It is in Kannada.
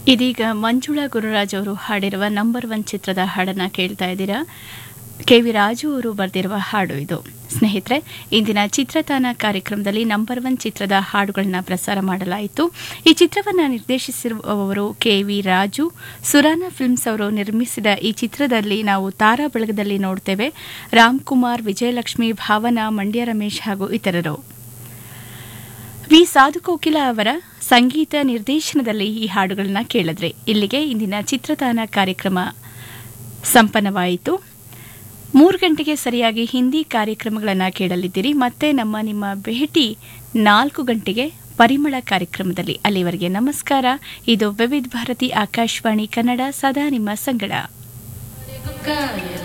ಇದೀಗ ಮಂಜುಳಾ ಗುರುರಾಜ್ ಅವರು ಹಾಡಿರುವ ನಂಬರ್ ಒನ್ ಚಿತ್ರದ ಹಾಡನ್ನು ಕೇಳ್ತಾ ಇದ್ದೀರಾ ಕೆ ವಿ ರಾಜು ಅವರು ಬರೆದಿರುವ ಹಾಡು ಇದು ಸ್ನೇಹಿತರೆ ಇಂದಿನ ಚಿತ್ರತಾನ ಕಾರ್ಯಕ್ರಮದಲ್ಲಿ ನಂಬರ್ ಒನ್ ಚಿತ್ರದ ಹಾಡುಗಳನ್ನ ಪ್ರಸಾರ ಮಾಡಲಾಯಿತು ಈ ಚಿತ್ರವನ್ನು ನಿರ್ದೇಶಿಸಿರುವವರು K V Raju Surana films ಅವರು ನಿರ್ಮಿಸಿದ ಈ ಚಿತ್ರದಲ್ಲಿ ನಾವು ತಾರಾ ಬಳಗದಲ್ಲಿ ನೋಡ್ತೇವೆ ರಾಮ್ಕುಮಾರ್ ವಿಜಯಲಕ್ಷ್ಮಿ ಭಾವನಾ ಮಂಡ್ಯ ರಮೇಶ್ ಹಾಗೂ ಇತರರು ವಿ ಸಾಧುಕೋಕಿಲ ಅವರ ಸಂಗೀತ ನಿರ್ದೇಶನದಲ್ಲಿ ಈ ಹಾಡುಗಳನ್ನ ಕೇಳಿದ್ರೆ ಇಲ್ಲಿಗೆ ಇಂದಿನ ಚಿತ್ರತಾನ ಕಾರ್ಯಕ್ರಮ ಸಂಪನ್ನವಾಯಿತು ಮೂರು ಗಂಟೆಗೆ ಸರಿಯಾಗಿ ಹಿಂದಿ ಕಾರ್ಯಕ್ರಮಗಳನ್ನು ಕೇಳಲಿದ್ದೀರಿ ಮತ್ತೆ ನಮ್ಮ ನಿಮ್ಮ ಭೇಟಿ ನಾಲ್ಕು ಗಂಟೆಗೆ ಪರಿಮಳ ಕಾರ್ಯಕ್ರಮದಲ್ಲಿ ಅಲ್ಲಿವರೆಗೆ ನಮಸ್ಕಾರ ಇದು ವಿವಿಧ ಭಾರತಿ ಆಕಾಶವಾಣಿ ಕನ್ನಡ ಸದಾ ನಿಮ್ಮ ಸಂಗಡ